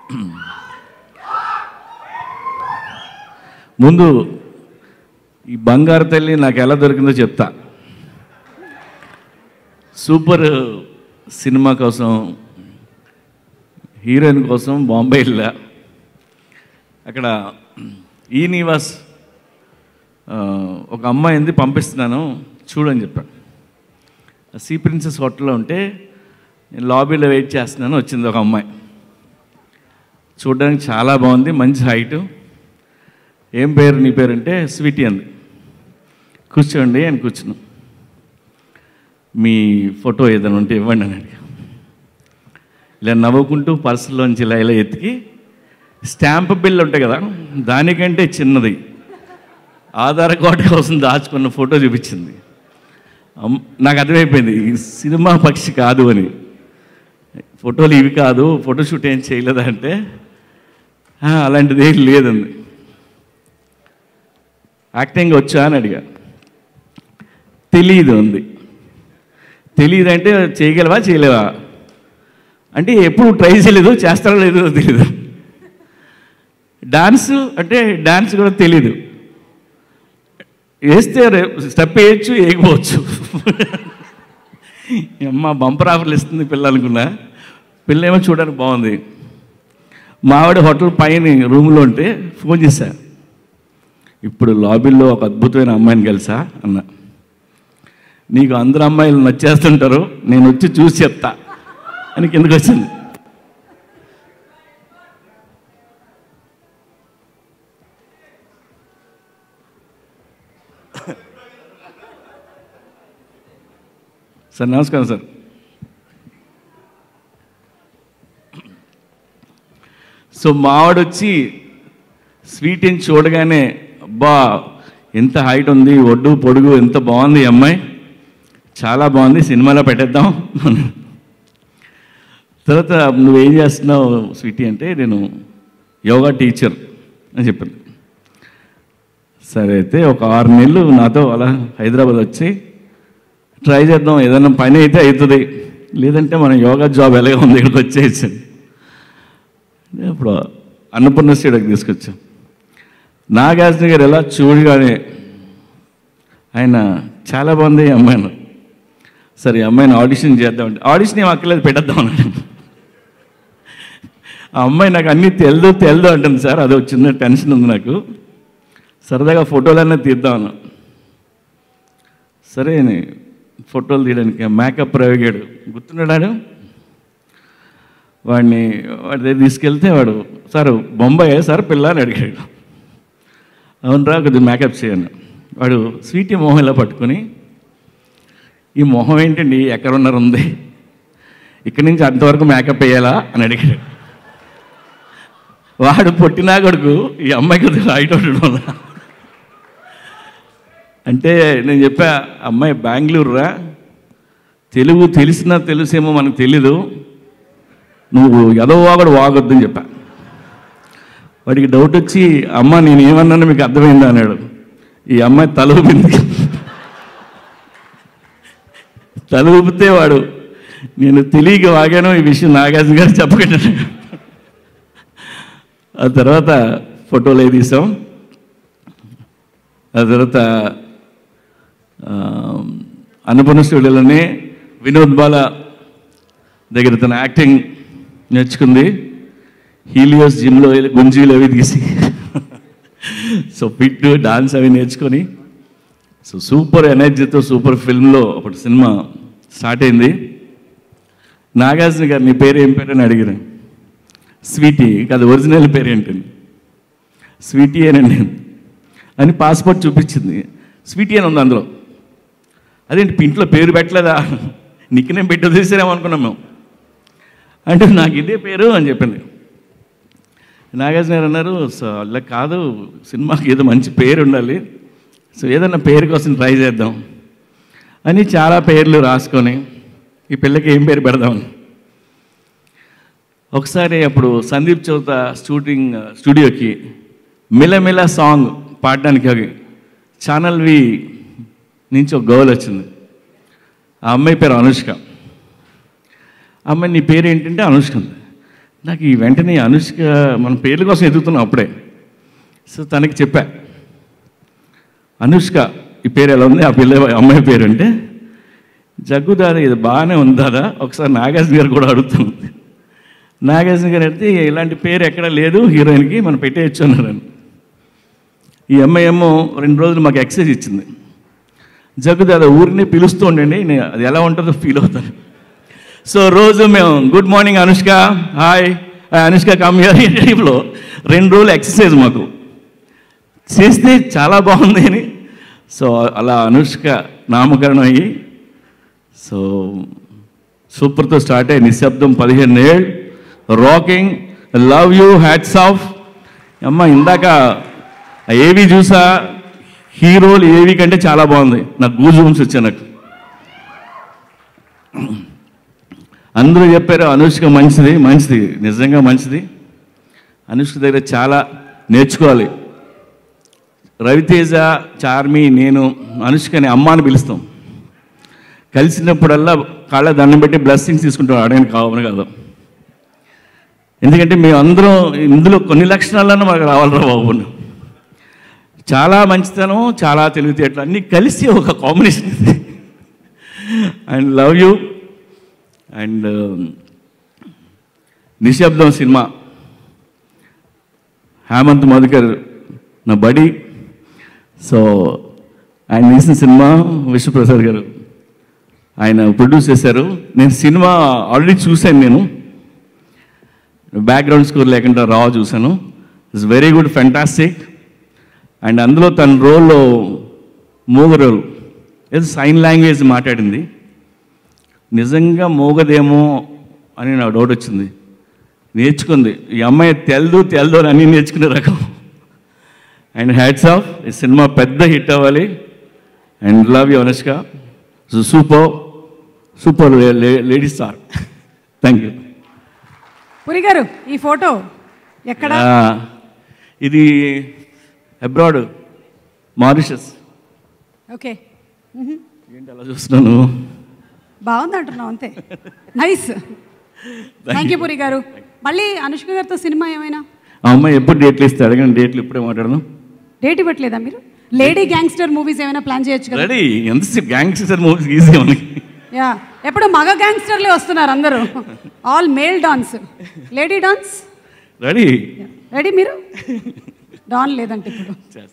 ముందు ఈ బంగారు తల్లి నాకు ఎలా దొరికిందో చెప్తా సూపర్ సినిమా కోసం హీరోయిన్ కోసం బాంబే వెళ్ళా అక్కడ ఈ నివాస్ ఆ, ఒక అమ్మాయింది పంపిస్తున్నాను చూడని చెప్పాను సీ ప్రిన్సెస్ హోటల్లో ఉంటే నేను లాబీలో వెయిట్ చేస్తున్నాను వచ్చింది ఒక అమ్మాయి చూడడానికి చాలా బాగుంది మంచి హైటు ఏం పేరు నీ పేరు అంటే స్వీటీ అంది కూర్చోండి అని కూర్చున్నాం మీ ఫోటో ఏదైనా ఉంటే ఇవ్వండి అని అడిగా ఇలా నవ్వుకుంటూ పర్సులోంచి ఇలా ఇలా ఎత్తికి స్టాంప్ బిల్ ఉంటాయి కదా దానికంటే చిన్నది ఆధార్ కార్డు కోసం దాచుకున్న ఫోటో చూపించింది అమ్- నాకు అర్థమైపోయింది ఈ సినిమా పక్షి కాదు అని ఫోటోలు ఇవి కాదు ఫోటోషూట్ ఏం చేయలేదా అంటే "ఆ, అలాంటిది ఏం లేదండి యాక్టింగ్ వచ్చా అని అడిగా తెలియదు ఉంది తెలియదు అంటే చేయగలవా చేయలేవా అంటే ఎప్పుడు ట్రై చేయలేదు చేస్తారో లేదో తెలియదు డాన్స్ అంటే డాన్స్ కూడా తెలీదు వేస్తే స్టెప్ వేయచ్చు వేయకపోవచ్చు ఈ అమ్మ బంపర్ ఆఫర్లు ఇస్తుంది పిల్ల అనుకున్నా పిల్ల ఏమో చూడడానికి బాగుంది మావిడ హోటల్ పైన రూమ్లో ఉంటే ఫోన్ చేశా ఇప్పుడు లాబీలో ఒక అద్భుతమైన అమ్మాయిని కలిసా అన్న నీకు అందరు అమ్మాయిలు నచ్చేస్తుంటారు నేను వచ్చి చూసి చెప్తా అని కిందకు వచ్చింది సార్ నమస్కారం సార్ సో మావాడొచ్చి స్వీట్ని చూడగానే అబ్బా ఎంత హైట్ ఉంది ఒడ్డు పొడుగు ఎంత బాగుంది ఈ అమ్మాయి చాలా బాగుంది సినిమాలో పెట్టేద్దాం తర్వాత నువ్వేం చేస్తున్నావు స్వీటీ అంటే నేను యోగా టీచర్ అని చెప్పాను సరే అయితే ఒక ఆరు నెలలు నాతో అలా హైదరాబాద్ వచ్చి ట్రై చేద్దాం ఏదైనా పని అయితే అవుతుంది లేదంటే మన యోగా జాబ్ ఎలాగ ఉంది ఇక్కడికి వచ్చేసాను అప్పుడు అన్నపూర్ణ స్టేడియోకి తీసుకొచ్చాం నాగార్జున గారు ఎలా చూడగానే ఆయన చాలా బాగుంది ఈ అమ్మాయిని సరే ఈ అమ్మాయిని ఆడిషన్ చేద్దామంటే ఆడిషన్ ఏం అక్కర్లేదు పెట్టేద్దాం అన్నాడు ఆ అమ్మాయి నాకు అన్నీ తెలదు తెలదు అంటుంది సార్ అదో చిన్న టెన్షన్ ఉంది నాకు సరదాగా ఫోటోలన్నీ తీద్దామన్నా సరే అని ఫోటోలు తీయడానికి మేకప్ ప్రయోగాడు గుర్తున్నాడు వాడిని వాడి దగ్గర తీసుకెళ్తే వాడు సార్ బొంబాయి సార్ పిల్ల అని అడిగాడు అవునరా కొద్దిగా మేకప్ చేయను వాడు స్వీటీ మొహం ఇలా పట్టుకొని ఈ మొహం ఏంటండి ఎక్కడ ఉన్నారు ఉంది ఇక్కడి నుంచి అంతవరకు మేకప్ వేయాలా అని అడిగాడు వాడు పొట్టినా కొడుకు ఈ అమ్మాయి కొద్దిగా హైట్ ఉండడం వల్ల అంటే నేను చెప్పా అమ్మాయి బెంగళూరు రా తెలుగు తెలిసినా తెలుసేమో మనకు తెలీదు నువ్వు ఎదో వాగడు వాగొద్దని చెప్పా వాడికి డౌట్ వచ్చి అమ్మ నేను ఏమన్నాను మీకు అర్థమైందా అన్నాడు ఈ అమ్మాయి తల ఊపింది తల ఊపితే వాడు నేను తెలియక వాగాను ఈ విషయం నాగార్జున గారు చెప్పకుండా ఆ తర్వాత ఫోటోలు అవి తీసాం ఆ తర్వాత ఆ, అన్నపూర్ణ స్టూడియోలోనే వినోద్ బాల దగ్గర తన యాక్టింగ్ నేర్చుకుంది హీలియోస్ జిమ్లో వెళ్ళి గుంజీలు అవి తీసి సో ఫిట్ డాన్స్ అవి నేర్చుకొని సో సూపర్ ఎనర్జీతో సూపర్ ఫిల్మ్లో అప్పుడు సినిమా స్టార్ట్ అయింది నాగార్జున గారు నీ పేరు ఏం పేరు అని అడిగారు స్వీటీ అది ఒరిజినల్ పేరు ఏంటండి స్వీటీ అనండి అని పాస్పోర్ట్ చూపించింది స్వీటీ అని ఉంది అందులో అదేంటి ఇంట్లో పేరు పెట్టలేదా నిక్నేం పెట్టు తీసారేమో అనుకున్నాం మేము అంటే నాకు ఇదే పేరు అని చెప్పింది నాగార్జున గారు అన్నారు సో అలా కాదు సినిమాకి ఏదో మంచి పేరు ఉండాలి సో ఏదన్నా పేరు కోసం ట్రై చేద్దాం అని చాలా పేర్లు రాసుకొని ఈ పిల్లకి ఏం పేరు పెడదామని ఒకసారి అప్పుడు సందీప్ చౌత షూటింగ్ స్టూడియోకి మిలమిల సాంగ్ పాడడానికి అవి ఛానల్ వి నుంచి ఒక గర్ల్ వచ్చింది ఆ అమ్మాయి పేరు అనుష్క ఆ అమ్మాయి నీ పేరు ఏంటంటే అనుష్క ఉంది నాకు ఈ వెంటనే అనుష్క మన పేర్ల కోసం ఎదుగుతున్నాం అప్పుడే సో తనకి చెప్పా అనుష్క ఈ పేరు ఎలా ఉంది ఆ పిల్ల అమ్మాయి పేరు అంటే జగ్గు దాదా ఇది బాగానే ఉంది దాదా ఒకసారి నాగార్జున గారు కూడా అడుగుతాను నాగార్జున గారు అయితే ఇలాంటి పేరు ఎక్కడ లేదు హీరోయిన్కి మనం పెట్టేయచ్చు అన్నారని ఈ అమ్మాయి ఏమో రెండు రోజులు మాకు ఎక్సైజ్ ఇచ్చింది జగ్గు దాదా ఊరిని పిలుస్తూ ఉండండి నేను అది ఎలా ఉంటుందో ఫీల్ అవుతాను సో రోజు మేము good morning Anushka hi Anushka కమ్యూర్ టైంలో రెండు రోజులు ఎక్సర్సైజ్ మాకు చేస్తే చాలా బాగుంది అని సో అలా అనుష్క నామకరణం అయ్యి సో సూపర్తో స్టార్ట్ అయ్యి నిశ్శబ్దం పదిహేను ఏళ్ళు rocking love you hats off అమ్మ ఇందాక ఏవి చూసా హీరోలు ఏవి కంటే చాలా బాగుంది నాకు గూజ్ రూమ్స్ వచ్చాయి నాకు అందరూ చెప్పారు అనుష్క మంచిది మంచిది నిజంగా మంచిది అనుష్క దగ్గర చాలా నేర్చుకోవాలి రవితేజ చార్మి నేను అనుష్కని అమ్మ అని పిలుస్తాం కలిసినప్పుడల్లా కాళ్ళ దండం పెట్టి బ్లెస్సింగ్స్ తీసుకుంటాం అడగని కావాలి కాదు ఎందుకంటే మేము అందరం ఇందులో కొన్ని లక్షణాలను మనకు రావాలరా బాబు చాలా మంచితనం చాలా తెలివితేటలు అన్నీ కలిసి ఒక కాంబినేషన్ ఇది and love you and Nishabdham సినిమా హేమంత్ మధుకర్ నా బడి సో ఆయన తీసిన సినిమా విశ్వప్రసాద్ గారు ఆయన ప్రొడ్యూస్ చేశారు నేను సినిమా ఆల్రెడీ చూశాను నేను బ్యాక్గ్రౌండ్ స్కోర్ లేకుండా రా చూశాను it's very good fantastic and అందులో తన రోల్లో మూగ రోల్ ఏదో సైన్ లాంగ్వేజ్ మాట్లాడింది నిజంగా మోగదేమో అని నాకు డౌట్ వచ్చింది నేర్చుకుంది ఈ అమ్మాయి తెల్దు తెల్దు అని అన్నీ నేర్చుకునే రకం అండ్ హ్యాట్స్ ఆఫ్ ఈ సినిమా పెద్ద హిట్ అవ్వాలి and love you Anushka super super lady star thank you Puri గారు ఈ ఫోటో ఎక్కడ ఇది అబ్రాడ్ మారిషస్ ఓకే ఏంటి అలా చూస్తున్నాను బాగుంది అంటున్నావు అంతే నైస్ థ్యాంక్ యూ పురి గారు మళ్ళీ అనుష్క గారితో సినిమా ఏమైనా ఆ అమ్మాయి ఎప్పుడు డేట్లు ఇస్తే అడగండి డేట్లు ఇప్పుడే మాట్లాడదాం డేట్ ఇవ్వట్లేదా మీరు లేడీ గ్యాంగ్స్టర్ మూవీస్ ఏమైనా ప్లాన్ చేయొచ్చు కదా రెడీ ఎంత గ్యాంగ్స్టర్ మూవీస్ ఈజీ మనకి యా ఎప్పుడు మగ గ్యాంగ్స్టర్లే వస్తున్నారు అందరూ all male dance lady dance ready ready మీరు డాన్ లేదంటే ఇప్పుడు